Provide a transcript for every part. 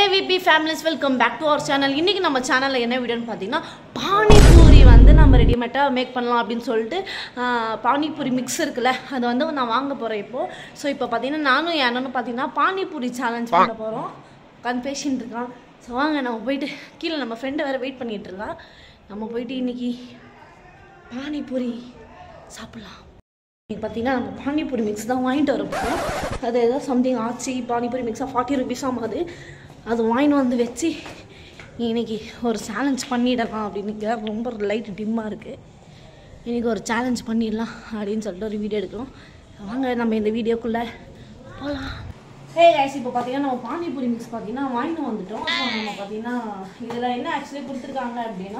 AVP families welcome back to our channel இன்றைக்கி நம்ம சேனலில் என்ன வீடியோன்னு பார்த்தீங்கன்னா பானிபூரி வந்து நம்ம ரெடிமேட்டாக மேக் பண்ணலாம் அப்படின்னு சொல்லிட்டு ஆஹ், பானிபூரி மிக்ஸ் இருக்குல்ல அதை வந்து நான் வாங்க போகிறேன் இப்போது ஸோ இப்போ பார்த்தீங்கன்னா நானும் என் அண்ணனும் பார்த்தீங்கன்னா பானிபூரி சேலஞ்ச் பண்ண போகிறோம் உட்காந்து பேசின்னு இருக்கான் ஸோ வாங்க நம்ம போயிட்டு கீழே நம்ம ஃப்ரெண்டு வேறு வெயிட் பண்ணிகிட்டு இருக்கா நம்ம போயிட்டு இன்னைக்கு பானிபூரி சாப்பிட்லாம் இன்னைக்கு பார்த்தீங்கன்னா நம்ம பானிபூரி மிக்ஸ் தான் வாங்கிட்டு வர போகிறோம் அது ஏதோ சம்திங் ஆச்சு பானிபூரி மிக்ஸாக ஃபார்ட்டி ருபீஸ் ஆமாது அது வாங்கிட்டு வந்து வச்சு இன்னைக்கு ஒரு சேலஞ்ச் பண்ணிடலாம் அப்படின்னு ரொம்ப லைட் டிம்மாக இருக்குது இன்னைக்கு ஒரு சேலஞ்ச் பண்ணிடலாம் அப்படின்னு சொல்லிட்டு ஒரு வீடியோ எடுக்கிறோம் வாங்க நம்ம இந்த வீடியோக்குள்ளே போகலாம் ஹே கைஸ் இப்போ பார்த்தீங்கன்னா நம்ம பானிபூரி மிக்ஸ் பார்த்தீங்கன்னா வாங்கிட்டு வந்துட்டோம் ஸோ நம்ம பார்த்தீங்கன்னா இதில் என்ன ஆக்சுவலி கொடுத்துருக்காங்க அப்படின்னா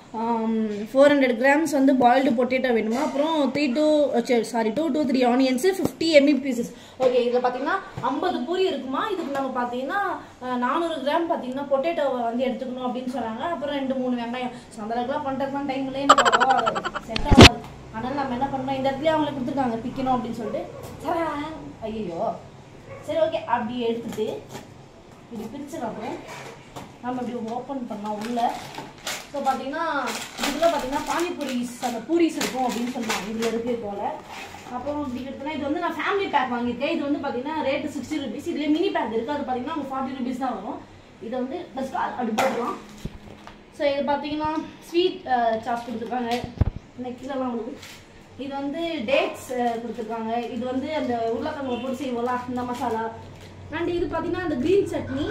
ஃபோர் ஹண்ட்ரட் கிராம்ஸ் வந்து பாயில்டு பொட்டேட்டோ வேணுமா அப்புறம் three two sorry two two three onions fifty எம்இ பீசஸ் ஓகே இதில் பார்த்தீங்கன்னா ஐம்பது பூரி இருக்குமா இதுக்கு நம்ம பார்த்தீங்கன்னா நானூறு கிராம் பார்த்தீங்கன்னா பொட்டேட்டோவை வந்து எடுத்துக்கணும் அப்படின்னு சொன்னாங்க அப்புறம் ரெண்டு மூணு வெங்காயம் ஸோ அந்த அளவுக்குலாம் பண்ணுறதுலாம் டைம்லேயே செட் ஆகாது அதனால் நம்ம என்ன பண்ணோம் இந்த இடத்துலயே அவங்களே கொடுத்துருக்காங்க பிக்கணும் அப்படின்னு சொல்லிட்டு ஐயோ சரி ஓகே அப்படி எடுத்துட்டு இப்படி பிரிச்சதுக்கப்புறம் நம்ம இப்படி ஓப்பன் பண்ணலாம் உள்ள ஸோ பார்த்தீங்கன்னா இதில் பார்த்தீங்கன்னா பானிபூரிஸ் அந்த பூரிஸ் இருக்கும் அப்படின்னு சொன்னாங்க இதில் இருக்கு போல அப்புறம் இப்படி எடுத்தோன்னா இது வந்து நான் ஃபேமிலி பேக் வாங்கியிருக்கேன் இது வந்து பார்த்தீங்கன்னா ரேட்டு சிக்ஸ்டி ருபீஸ் இதுலேயே மினி பேக் இருக்குது அது பார்த்தீங்கன்னா உங்களுக்கு ஃபார்ட்டி ருபீஸ் தான் வரும் இதை வந்து ஃபஸ்ட் அப்படி போட்டுக்கலாம் ஸோ இது பார்த்தீங்கன்னா ஸ்வீட் சாஸ் கொடுத்துருக்காங்க இன்னைக்கு கீழெல்லாம் உங்களுக்கு இது வந்து டேட்ஸ் கொடுத்துருக்காங்க இது வந்து அந்த உருளைக்கிழங்கு பொடி செய்வோம்ல இந்த மசாலா அண்ட் இது பார்த்தீங்கன்னா அந்த க்ரீன் சட்னி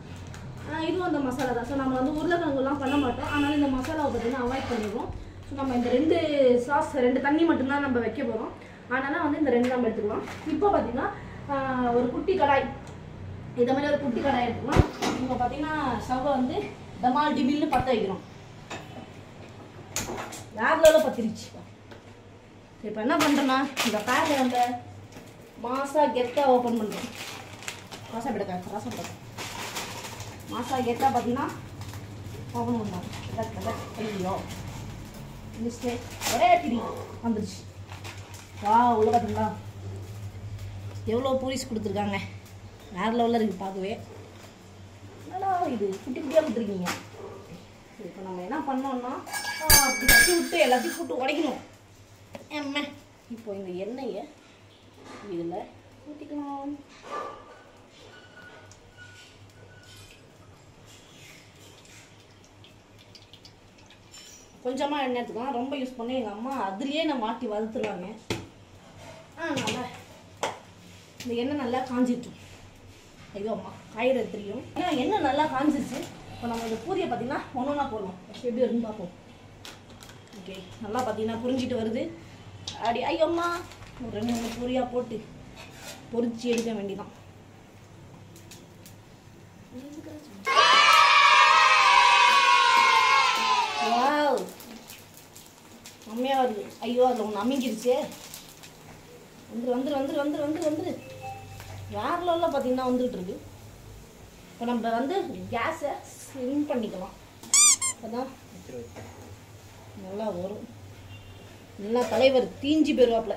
ஆஹ் இதுவும் அந்த மசாலா தான் ஸோ நம்ம வந்து உருளைக்கிழங்குலாம் பண்ண மாட்டோம் அதனால இந்த மசாலாவை பார்த்தீங்கன்னா அவாய்ட் பண்ணிடுவோம் ஸோ நம்ம இந்த ரெண்டு சாஸ் ரெண்டு தண்ணி மட்டும்தான் நம்ம வைக்க போகிறோம் அதனால் வந்து இந்த ரெண்டு நம்ம எடுத்துக்கலாம் இப்போ பார்த்தீங்கன்னா ஆஹ் ஒரு குட்டி கடாய் இதை மாதிரி ஒரு குட்டி கடாய் எடுத்துக்கலாம் இங்கே பார்த்தீங்கன்னா ஸ்டவ்வை வந்து டமால் டிபில்னு பற்ற வைக்கிறோம் வேர்ல பத்திரிச்சு இப்போ என்ன பண்ணுறோன்னா இந்த பேக்கை நம்ம மாசா கெத்தா ஓப்பன் பண்ணுறோம் ராசா பிடக்கா ராசா பிடக்கா மாசா கெத்தா பார்த்தீங்கன்னா ஓப்பன் பண்ணோம் கதக் கதக் ஐயோ மிஸ்டேக் ஒரே திரி வந்துருச்சு வா உள்ள பார்த்தீங்களா எவ்வளோ பூரிஸ் கொடுத்துருக்காங்க வேற லெவலில் இருக்குது பார்க்கவே என்னடா இது குட்டி குட்டியாக கொடுத்துருக்கீங்க இப்போ நம்ம என்ன பண்ணோம்னா ஆ, அப்படி தட்டி விட்டு எல்லாத்தையும் போட்டு உடைக்கணும் எம்ம இப்போ இந்த எண்ணெயை இதில் ஊற்றிக்கலாம் கொஞ்சமாக எண்ணெய் எடுத்துக்கலாம் ரொம்ப யூஸ் பண்ணி எங்கள் அம்மா அதுலேயே நான் மாட்டி வறுத்துருவாங்க ஆ நல்லா இந்த எண்ணெய் நல்லா காஞ்சிட்டும் ஐயோ அம்மா காயிற தெரியும் ஏன்னா எண்ணெய் நல்லா காஞ்சிருச்சு இப்போ நம்ம இந்த பூரியை பார்த்தீங்கன்னா ஒன்று ஒன்றா போடலாம் ஃபஸ்ட் எப்படி வருதுன்னு பார்ப்போம் ஓகே நல்லா பார்த்தீங்கன்னா புரிஞ்சிட்டு வருது அப்படி ஐயோ அம்மா ஒரு ரெண்டு மூணு பூரியாக போட்டு பொரிச்சு எடுக்க வேண்டியதான் வாவ் செம்மையா வருது ஐயோ அதில் ஒன்று அமைங்கிருச்சே வந்துரு வந்துரு வந்துரு வந்துரு வந்துரு வந்துரு வேற லெவலில் பார்த்தீங்கன்னா வந்துட்டு இருக்கு இப்போ நம்ம வந்து கேஸை ஸ்லிம் பண்ணிக்கலாம் அப்பதான் நல்லா வரும் நல்லா தலைவர் தீஞ்சு போயிருவாப்புல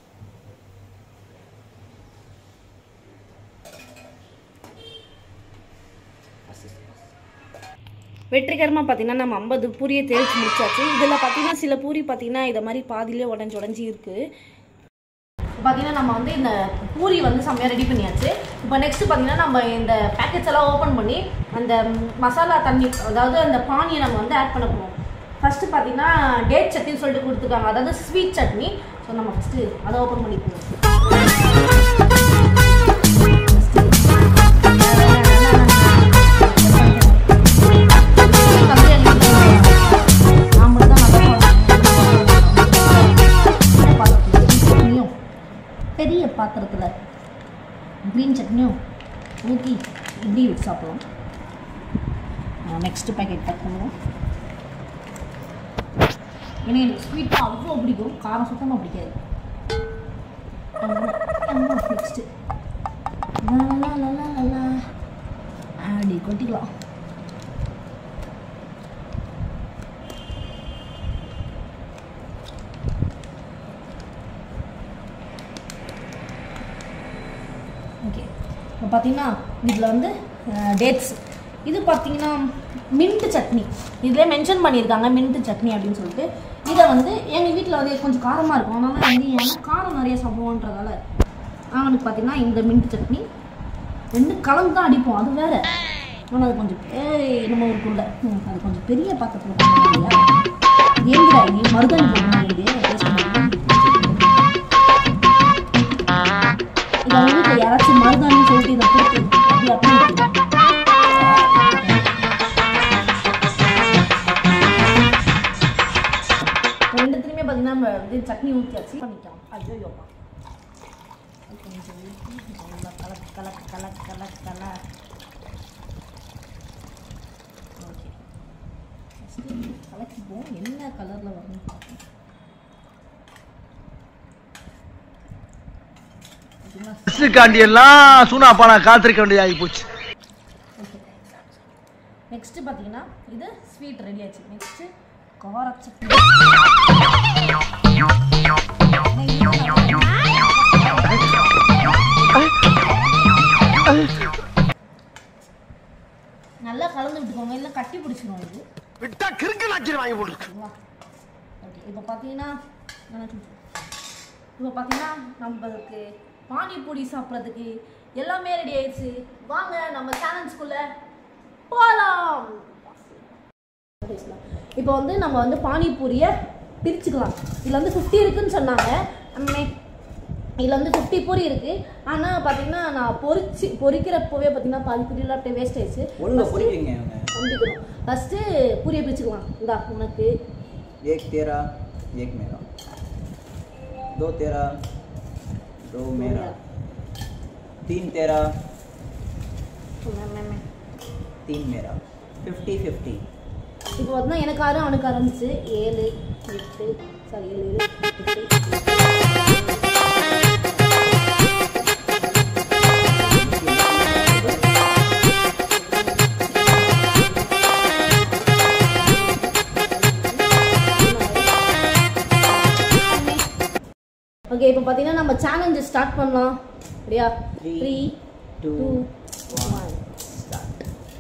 வெற்றிகரமாக பார்த்தீங்கன்னா நம்ம ஐம்பது பூரியை தேய்ச்சி முடிச்சாச்சு இதில் பார்த்தீங்கன்னா சில பூரி பார்த்தீங்கன்னா இதை மாதிரி பாதியிலே உடஞ்சி உடஞ்சி இருக்குது பார்த்தீங்கன்னா நம்ம வந்து இந்த பூரி வந்து செம்மையாக ரெடி பண்ணியாச்சு இப்போ நெக்ஸ்ட் பார்த்தீங்கன்னா நம்ம இந்த பேக்கெட்ஸ் எல்லாம் ஓப்பன் பண்ணி அந்த ம், மசாலா தண்ணி அதாவது அந்த பானியை நம்ம வந்து ஆட் பண்ண போகிறோம் ஃபஸ்ட்டு பார்த்தீங்கன்னா டேட் சட்னின்னு சொல்லிட்டு கொடுத்துருக்காங்க அதாவது ஸ்வீட் சட்னி ஸோ நம்ம ஃபஸ்ட்டு அதை ஓப்பன் பண்ணிக்கணும் நான் மட்டும் தான் நல்லா சட்னியும் பெரிய பாத்திரத்தில் க்ரீன் சட்னியும் ஊற்றி இட்லி வச்சு சாப்பிடலாம் நெக்ஸ்ட் பேக்கெட் பேக் பண்ணுவோம் ஏன்னா எனக்கு ஸ்வீட்டாக அவ்வளோ பிடிக்கும் காரம் சுத்தமாக பிடிக்காது நெக்ஸ்ட்டு அப்படி கொட்டிக்கலாம் ஓகே இப்போ பார்த்தீங்கன்னா இதில் வந்து டேட்ஸ் இது பார்த்தீங்கன்னா மின்ட் சட்னி இதில் மென்ஷன் பண்ணியிருக்காங்க மின்ட் சட்னி அப்படின்னு சொல்லிட்டு இதை வந்து எங்கள் வீட்டில் வந்து கொஞ்சம் காரமாக இருக்கும் அதனால வந்து ஏன்னா காரம் நிறைய சாப்பிடுவோன்றதால அவனுக்கு பார்த்தீங்கன்னா இந்த மின்ட் சட்னி ரெண்டு கலந்து தான் அடிப்போம் அது வேற ஆனால் அது கொஞ்சம் ஏய் நம்ம ஊருக்குள்ள ம், அது கொஞ்சம் பெரிய பாத்திரத்தில் பண்ணலாம் ஏந்திரா நீ மருதாணி போடணும் இது taste பண்ணி. இது அவங்க வீட்டில் யாராச்சும் மருதாணின்னு சொல்லிட்டு இதை கொடுத்து அப்படி அப்படி இருக்குது. ரெண்டுத்துலையுமே பார்த்தீங்கன்னா நம்ம வந்து சட்னி ஊற்றியாச்சு பண்ணிக்கலாம் ஐயோ யோப்பா கொஞ்சம் ஊத்தி நல்லா கலக்கு கலக்கு கலக்கு கலக்கு கலர் ஓகே கலக்கிப்போம் என்ன கலரில் வரும்னு பார்ப்போம் காண்டி எல்லாம் சூனாப்பா நான் காத்திருக்க வேண்டியதாகி போச்சு நெக்ஸ்ட் பார்த்தீங்கன்னா இது ஸ்வீட் ரெடி ஆச்சு நெக்ஸ்ட் கார சட்னி நல்லா கலந்து விட்டுக்கோங்க இல்லை கட்டி பிடிச்சிரும் இது விட்டா கிறுக்கு நாச்சிரி வாங்கி போட்டு சரிங்களா ஓகே இப்போ பார்த்தீங்கன்னா இப்போ பார்த்தீங்கன்னா நம்மளுக்கு பானிபூரி சாப்பிட்றதுக்கு எல்லாமே ரெடி ஆயிடுச்சு வாங்க நம்ம சேனல்ஸ்குள்ள போகலாம் இப்போ வந்து நம்ம வந்து பானிபூரியை பிரிச்சுக்கலாம் இதில் வந்து ஃபிஃப்டி இருக்குன்னு சொன்னாங்க அம்மே இதில் வந்து ஃபிஃப்டி பூரி இருக்குது ஆனால் பார்த்தீங்கன்னா நான் பொரிச்சு பொரிக்கிறப்பவே பார்த்தீங்கன்னா பாதி பூரியெல்லாம் அப்படியே வேஸ்ட் ஆயிடுச்சு ஒழுங்கா பொறிக்கிறீங்க இவங்க கண்டிக்கணும் ஃபஸ்ட்டு பூரியை பிரிச்சுக்கலாம் இந்தா உனக்கு एक तेरा एक मेरा दो तेरा दो मेरा तीन तेरा तीन मेरा फिफ्टी फिफ्टी இப்போ பார்த்தீங்கன்னா எனக்கு ஆறு அவனுக்கு ஆறு இருந்துச்சு ஏழு எட்டு சாரி ஏழு ஏழு எட்டு ஓகே இப்போ பார்த்தீங்கன்னா நம்ம சேலஞ்சு ஸ்டார்ட் பண்ணலாம் சரியா Three, three two, two one. One start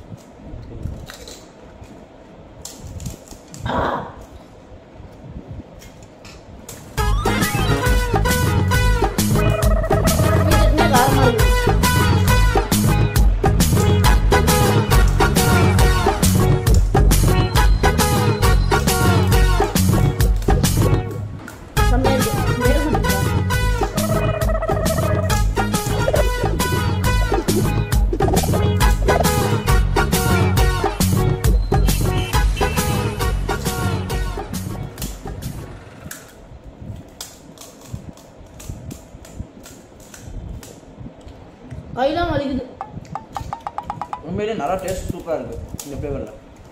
கையெல்லாம் வலிக்குது உண்மையிலே நல்லா டேஸ்ட் சூப்பராக இருக்கு இந்த ஃப்ளேவரில்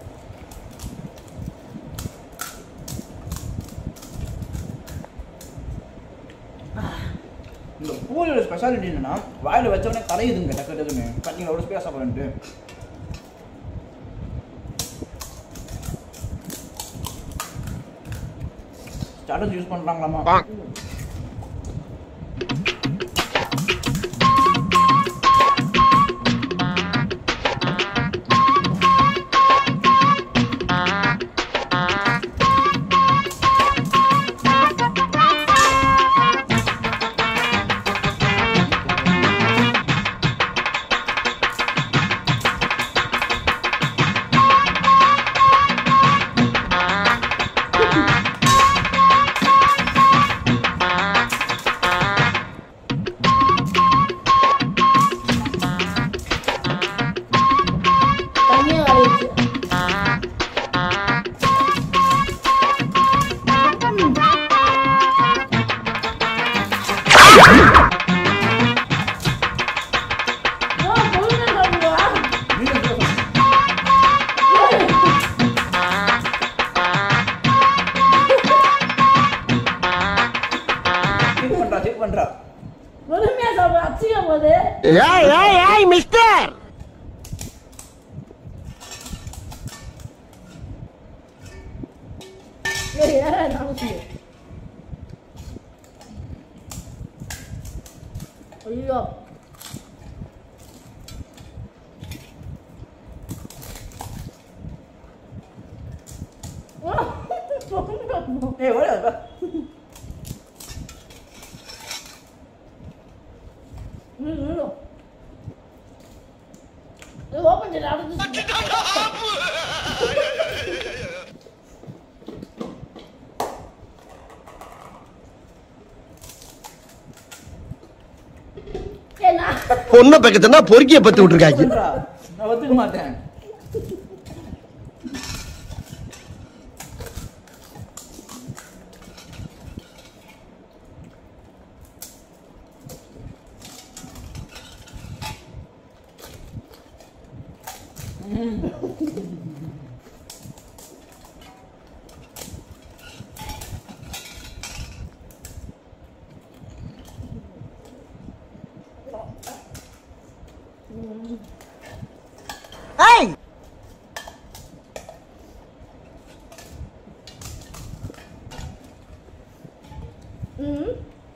இந்த பூரியோட ஸ்பெஷாலிட்டி என்னன்னா வாயில் வச்சவொடனே கரையுதுங்க டக்கு டக்குன்னு பார்த்தீங்களா எவ்வளோ ஸ்பேஸ் சாப்பிட்றேன்ட்டு ஸ்டார்டர்ஸ் யூஸ் பண்ணுறாங்களாமா தனியாக வலிச்சு செக் பண்ணுறா செக் பண்ணுறா பொறுமையா சாப்பிடு அச்சிக்க போது ஏய் ஏய் ஏய் மிஸ்டர் ஏய், ஏன் நானும் சொல்லு. ஐயோ வரணும் ஏய் ஓட வா. ஓப்பன் செய்யல அடுத்து ஏன்னா பொண்ணை பக்கத்துனா பொறுக்கிய பத்து விட்டுருக்காங்க சொல்றா. நான் ஒத்துக்க மாட்டேன் ம்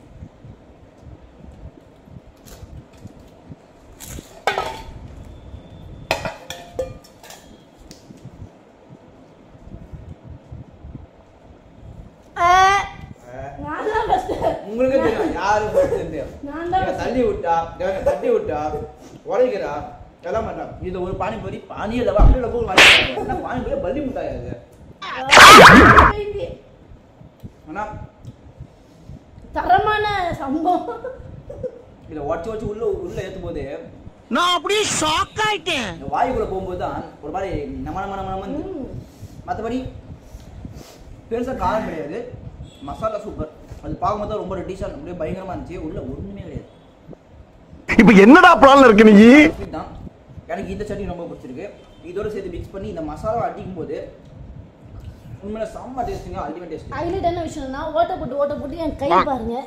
நான் தான் first. உங்களுக்கு தெரியும் யாரு first ன்னு. நான் தான் இவன் first. தள்ளி விட்டா இவன் தட்டி விட்டா உடைக்கிறா எல்லாம் பண்றா இது ஒரு பானிபூரி பானியே இல்லவா அப்படியே போய் வாங்கிக்கிறாங்க என்ன பானிபூரி பள்ளி முட்டாயா இது baby. ஆனா தரமான சம்பவம் இதை உடச்சு வச்சு உள்ள உள்ள ஏத்தும் போது நான் அப்படியே ஷாக் ஆயிட்டேன் இந்த வாயுக்குள்ள போகும்போது தான் ஒரு மாதிரி நம நம நம நம ம். மற்றபடி பெருசா காரம் கிடையாது மசாலா சூப்பர் அது பார்க்கும்போது தான் ரொம்ப ரெட்டிஷாக அப்படியே பயங்கரமா இருந்துச்சு உள்ள ஒண்ணுமே கிடையாது இப்ப என்னடா பிளான்ல இருக்கு நீ Sweet தான் எனக்கு இந்த சட்னி ரொம்ப பிடிச்சிருக்கு இதோட சேர்த்து மிக்ஸ் பண்ணி இந்த மசாலா அடிக்கும் போது உண்மையில செம்ம டேஸ்ட்டுங்க அல்டிமேட் டேஸ்ட் ஹைலைட் என்ன விஷயம்னா ஓட்டை போட்டு ஓட்டை போட்டு என் கை பாருங்க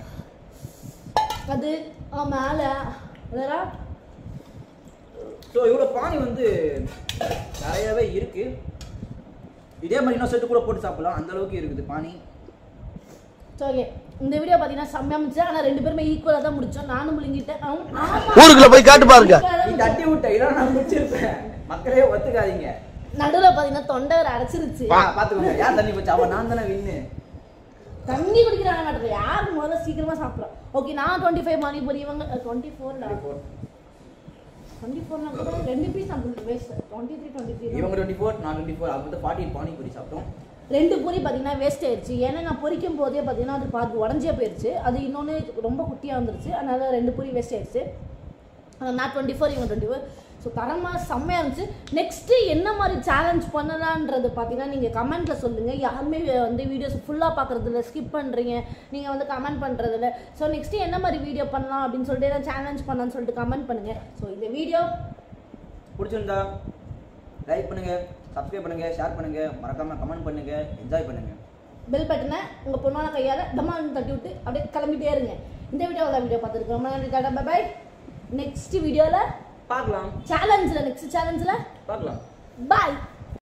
அது ஆ, மேல அதெல்லாம் ஸோ இவ்வளோ பானி வந்து நிறையவே இருக்கு இதே மாதிரி இன்னும் செட்டு கூட போட்டு சாப்பிடலாம் அந்த அளவுக்கு இருக்குது பானி ஓகே இந்த வீடியோ பார்த்தீங்கன்னா செம்மையா இருந்துச்சு ஆனால் ரெண்டு பேருமே ஈக்குவலாக தான் முடிச்சோம் நானும் முழுங்கிட்டேன் அவன் ஆமா. ஊருக்குள்ள போய் காட்டு பாருங்க equal ஆ தான் நீ தட்டி விட்ட இல்லைன்னா நான் முடிச்சிருப்பேன் மக்களே ஒத்துக்காதீங்க நடுவுல பார்த்தீங்கன்னா தொண்டை வேற அடைச்சிருச்சு பா பார்த்துக்கோங்க யார் தண்ணி போச்சு அவன் நான் தானே வின்னு தண்ணி குடிக்கிறாங்க மாட்டேன் யார் முதல்ல சீக்கிரமா சாப்பிட்றோம் ஓகே நான் டுவெண்ட்டி ஃபைவ் பானிபூரி இவங்க டுவெண்ட்டி ஃபோர்டா டுவெண்ட்டி ஃபோர்னா கூட ரெண்டு பீஸ் நம்மளுக்கு waste twenty three twenty three இவங்க டுவெண்ட்டி ஃபோர் நான் டுவெண்ட்டி ஃபோர் அப்போ ஃபார்ட்டி பானி பூரி சாப்பிட்டோம் ரெண்டு பூரி பார்த்தீங்கன்னா வேஸ்ட் ஆயிடுச்சு ஏன்னா நான் பொரிக்கும் போதே பார்த்தீங்கன்னா அது பார்த்து உடஞ்சே போயிடுச்சு அது இன்னொன்று ரொம்ப குட்டியாக வந்துருச்சு அதனால ரெண்டு பூரி வேஸ்ட் ஆயிடுச்சு ஆனா நான் டுவெண்ட்டி ஃபோர் இவங்க டுவெண்ட்டி ஃபோர் ஸோ தரமாக செம்மையாக இருந்துச்சு நெக்ஸ்ட்டு என்ன மாதிரி சேலஞ்ச் பண்ணலான்றது பார்த்தீங்கன்னா நீங்கள் கமெண்ட்டில் சொல்லுங்கள் யாருமே வந்து வீடியோஸ் ஃபுல்லாக பார்க்குறதில்ல ஸ்கிப் பண்ணுறீங்க நீங்கள் வந்து கமெண்ட் பண்ணுறதில்ல ஸோ நெக்ஸ்ட்டு என்ன மாதிரி வீடியோ பண்ணலாம் அப்படின்னு சொல்லிட்டு ஏதாவது சேலஞ்ச் பண்ணலான்னு சொல்லிட்டு கமெண்ட் பண்ணுங்கள் ஸோ இந்த வீடியோ பிடிச்சிருந்தா லைக் பண்ணுங்க சப்ஸ்கிரைப் பண்ணுங்க ஷேர் பண்ணுங்க மறக்காம கமெண்ட் பண்ணுங்க என்ஜாய் பண்ணுங்க பெல் பட்டனை உங்கள் பொண்ணான கையால் டமான்னு தட்டி விட்டு அப்படியே கிளம்பிட்டே இருங்க இந்த வீடியோவில் வீடியோ பார்த்துருக்கோம் ரொம்ப நன்றி டாடா பை நெக்ஸ்ட் வீடியோவில் பார்க்கலாம் சேலஞ்சில் நெக்ஸ்ட் சேலஞ்சில் பார்க்கலாம் பாய்